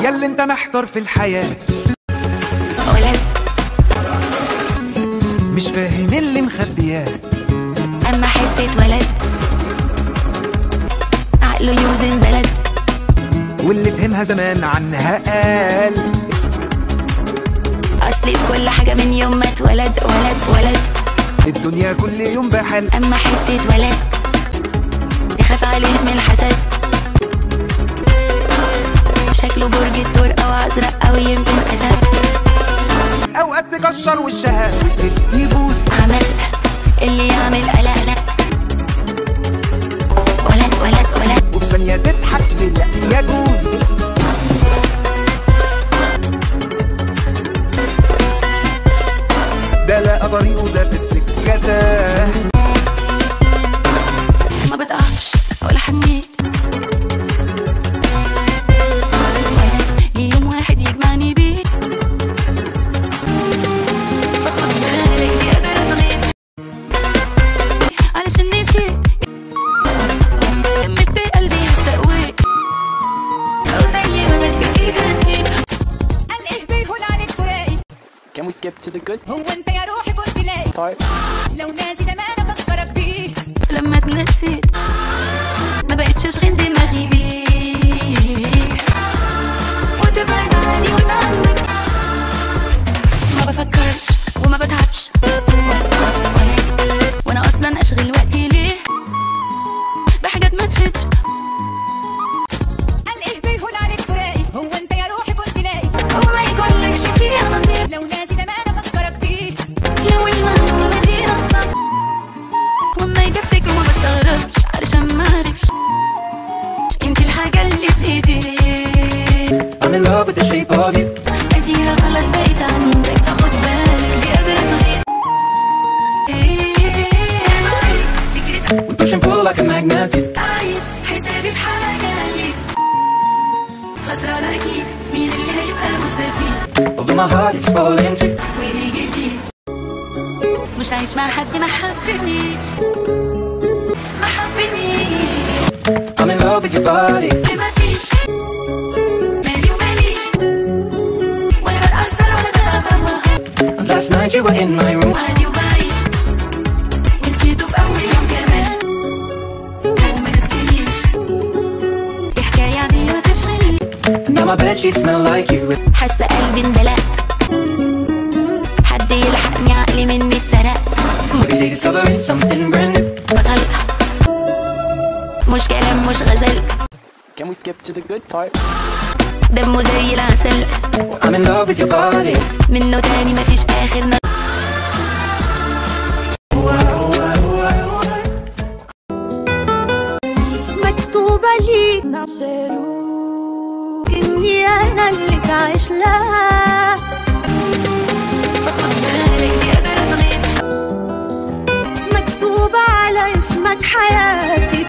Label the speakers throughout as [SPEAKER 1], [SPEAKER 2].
[SPEAKER 1] ياللي انت محتار في الحياة
[SPEAKER 2] ولد
[SPEAKER 1] مش فاهم اللي مخبياه
[SPEAKER 2] اما حتة ولد عقله يوزن بلد
[SPEAKER 1] واللي فهمها زمان عنها قال
[SPEAKER 2] اصلي في كل حاجة من يوم ما اتولد ولد ولد
[SPEAKER 1] الدنيا كل يوم بحال
[SPEAKER 2] اما حتة ولد يخاف عليه من الحسد شكله برج الثور او ازرق او يمكن اسد
[SPEAKER 1] اوقات تكشر وشها وتبتدي يبوس
[SPEAKER 2] عمل اللي يعمل قلق لا ولد ولد ولد
[SPEAKER 1] وفي ثانية تضحك لا يجوز ده لقى طريقه ده في السكة تاه
[SPEAKER 2] ما بتقعش ولا حنيت يوم واحد يجمعني بيه فخد بالك دي قادرة تغيب علشان نسيت مدي قلبي يستقوي أو زي ما ماسكة فيك هتسيب
[SPEAKER 3] قال ايه بيهون عليك فراقي
[SPEAKER 4] Can we skip to the good
[SPEAKER 3] هو انت يا روحي كنت لاقي
[SPEAKER 4] part?
[SPEAKER 3] لو ناسي زمان افكرك بيه
[SPEAKER 2] لما اتنسيت ما بقتش اشغل دماغي بيه وتبعد عني وعنك ما بفكرش وما بتعبش وانا اصلا اشغل وقتي ليه بحاجات ما تفيدش
[SPEAKER 3] قال ايه بيهون عليك فراقي هو انت يا روحي كنت لاقي
[SPEAKER 2] وما يكونلكش فيها نصيب
[SPEAKER 3] لو ناسي زمان افكرك بيه
[SPEAKER 2] لو المعلومة دي ناقصة وما يجي افتكر ما بستغربش علشان ما اعرفش انت الحاجة اللي في ايدي
[SPEAKER 5] I'm in love with the shape of you.
[SPEAKER 2] اديها خلاص بقيت عندك فخد بالك دي قادرة تغير فكرة
[SPEAKER 5] We push and pull like a magnet.
[SPEAKER 2] عايد حسابي في حاجة ليك خسرانة أكيد مين اللي هيبقى مستفيد
[SPEAKER 5] Although my heart is falling too.
[SPEAKER 2] وين الجديد مش عايش مع حد ما حبنيش ما حبنيش
[SPEAKER 5] I'm in love with your body.
[SPEAKER 2] ما فيش مالي وماليش ولا بتأثر ولا بتغمى
[SPEAKER 5] And last night you were in my room.
[SPEAKER 2] وعادي وبعيش ونسيته في أول يوم كمان وما نسينيش دي حكاية عادية ما تشغلني
[SPEAKER 5] And now my bed sheets smell like you.
[SPEAKER 2] حاسة قلبي اندلق حد يلحقني عقلي مني اتسرق
[SPEAKER 5] Every day discovering something brand new.
[SPEAKER 2] بطلق مش كلام مش غزل
[SPEAKER 4] Can we skip to the good part?
[SPEAKER 2] دمه زي العسل
[SPEAKER 5] I'm in love with your body.
[SPEAKER 2] منه تاني مفيش آخر نظر
[SPEAKER 6] مكتوبة ليك إني أنا اللي تعيش لها
[SPEAKER 2] فخد بالك دي قادرة تغيب
[SPEAKER 6] مكتوبة على اسمك حياتي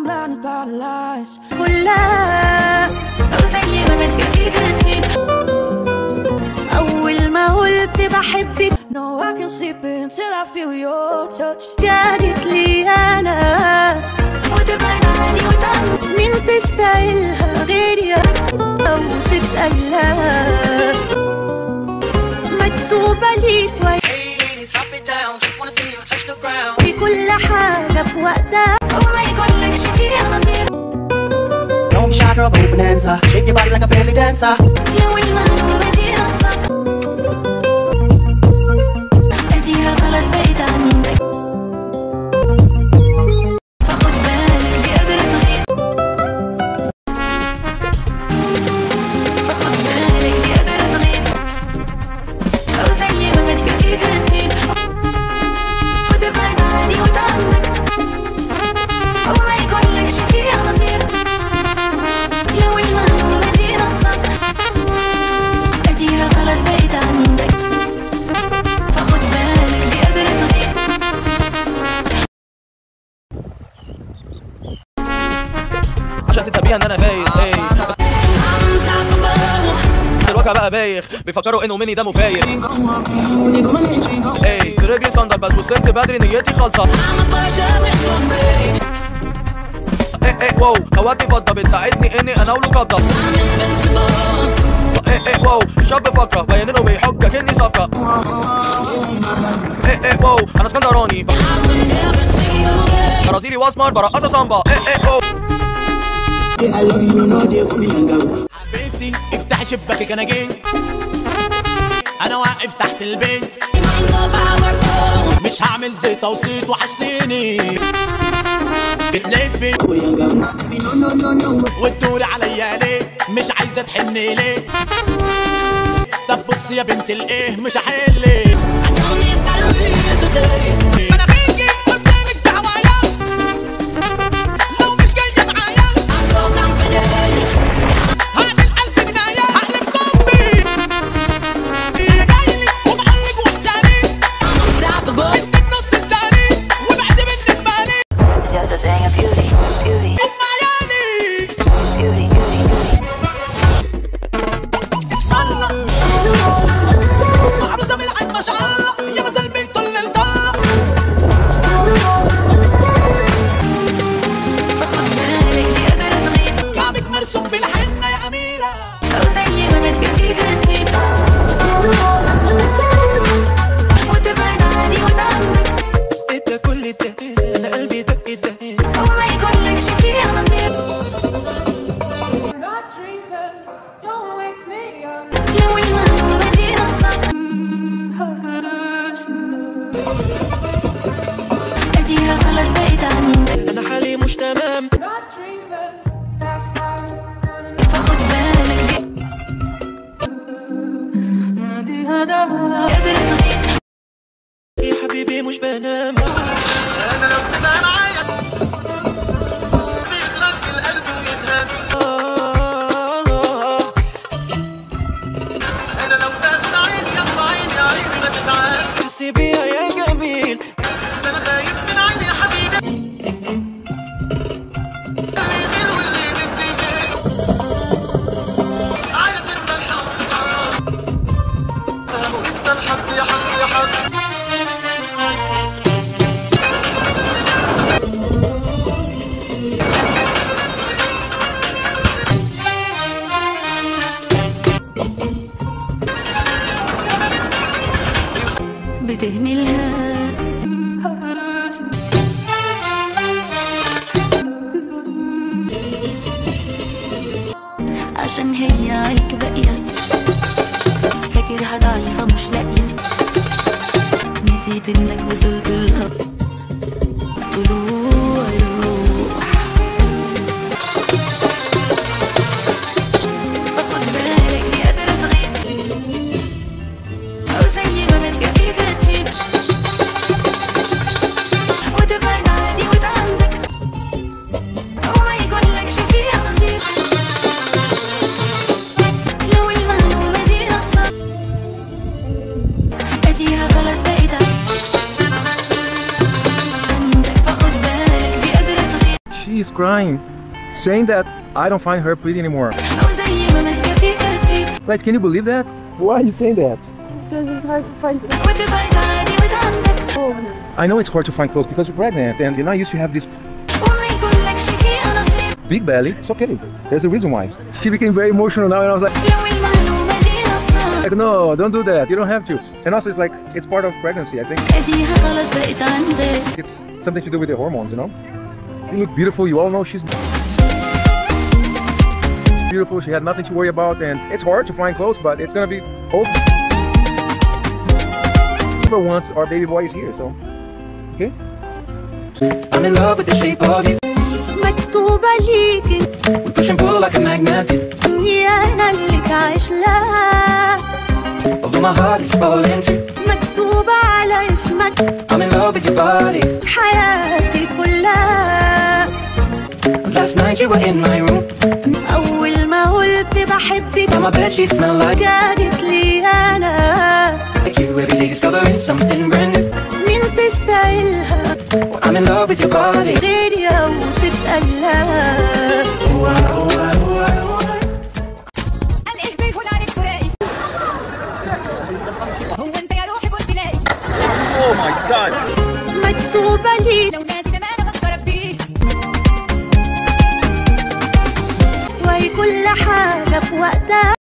[SPEAKER 6] كلها
[SPEAKER 2] أو زي ما ماسكة فيك هتسيب
[SPEAKER 6] أول ما قلت بحبك No I can sleep until I feel your touch قالت لي أنا
[SPEAKER 2] وتبعد عني وتعنك
[SPEAKER 6] مين تستاهلها غيري أو تتقلها مكتوبة ليك وهي في كل حاجة في وقتها
[SPEAKER 2] وما يكونلكش فيها نصيب
[SPEAKER 7] Don't be shy, girl, go bonanza. Shake your body like a belly dancer.
[SPEAKER 2] لو المعلومة دي ناقصة اديها خلاص بقيت عندك فخد بالك دي قادرة تغيب فخد بالك دي قادرة تغيب أو زي ما ماسكة فيك هتسيب وتبعد عني وتعنك وما يكونلكش فيها نصيب لو المعلومة دي ناقصة اديها خلاص بقيت عندك فخد بالك دي قادرة تغيب
[SPEAKER 8] عشان تفهميها ان انا فايز ايه بس الواقع بقى بايخ بيفكروا انه مني ده مفاير ايه تريبلي صندل بس وصلت بدري نيتي خالصه ايه ايه واو خواتي فضه بتساعدني اني اناوله قبضه انا اسكندراني برازيلي واسمر برقصه سامبا ايه ايه أوه.
[SPEAKER 9] بنتي افتحي شباكك انا جيت انا واقف تحت البيت مش هعمل زي توصيت وحشتيني بتلفي وتدوري عليا ليه مش عايزه تحني ليه طب بصي يا بنت الايه مش هحلك انا بيجي قدامك دعوايا لو مش جايه معايا هعمل ألف جناية هقلب زومبي أنا جايلك ومعلق وحشاني أنت النص التاني وبعد بالنسبة لي أم عيالي اسم الله عروسة من العين ما شاء الله يا غزل بنت الطلة كعبك مرسوم بالحنة يا أميرة
[SPEAKER 2] وزي ما ماسكة فيك هتسيب وتبعد عادي وتعندك
[SPEAKER 5] انت كل ده انا قلبي دق دق
[SPEAKER 2] وما يكونلكش فيها نصيب لو المعلومة دي ناقصك اديها خلاص بقيت عندك
[SPEAKER 5] انا حالي مش تمام
[SPEAKER 2] فخد بالك دي قادرة تغيب
[SPEAKER 5] يا حبيبي مش بنام آه. حسي بيها يا جميل
[SPEAKER 2] بتهملها عشان هي عليك باقية فاكرها ضعيفة مش لاقية نسيت انك وصلت لها طلوع الروح فخد بالك دي قادرة تغيب أو زي ما ماسكة فيك هتسيب وتبعد عادي وتعندك وما يكونلكش فيها نصيب لو المعلومة دي ناقصة اديها خلاص بقيت عندك فخد بالك دي قادرة تغيب
[SPEAKER 10] She is crying, saying that I don't find her pretty anymore.
[SPEAKER 2] أو زي ما ماسكة فيك هتسيب
[SPEAKER 10] Like, can you believe that? Why are you saying that?
[SPEAKER 2] وتبعد عادي وتعندك
[SPEAKER 10] I know it's hard to find clothes because you're pregnant and you're not used to have this
[SPEAKER 2] وما يكونلكش فيها نصيب
[SPEAKER 10] big belly. It's okay. There's a reason why. She became very emotional now, and I was like,
[SPEAKER 2] لو المعلومة دي ناقصة
[SPEAKER 10] like, no, don't do that. You don't have to. And also, it's like it's part of pregnancy. I think
[SPEAKER 2] اديها خلاص بقيت عندك
[SPEAKER 10] it's something to do with the hormones. You know, you look beautiful. You all know she's beautiful. She had nothing to worry about, and it's hard to find clothes, but it's gonna be hope. For once, our baby boy is here, so okay.
[SPEAKER 5] I'm in love with the shape of you
[SPEAKER 6] مكتوبة ليكي
[SPEAKER 5] We push and pull like a magnet
[SPEAKER 6] يا أنا اللي عايش لها
[SPEAKER 5] Although my heart is falling too
[SPEAKER 6] مكتوبة على اسمك
[SPEAKER 5] I'm in love with your body
[SPEAKER 6] حياتي كلها
[SPEAKER 5] Last night you were in my room
[SPEAKER 6] أول ما قلت بحبك
[SPEAKER 5] Now my bedsheets smell like
[SPEAKER 6] كانت لي أنا
[SPEAKER 5] like you Every day discovering something brand new
[SPEAKER 6] مين تستاهلها
[SPEAKER 5] I'm in love with your body
[SPEAKER 6] غيري أو تتقلها
[SPEAKER 3] قال ايه بيهون عليك فراقي هو انت يا روحي كنت لاقي
[SPEAKER 6] مكتوبة لي
[SPEAKER 3] لو ناسي زمان افكرك بيه
[SPEAKER 6] وهي كل حاجة في وقتها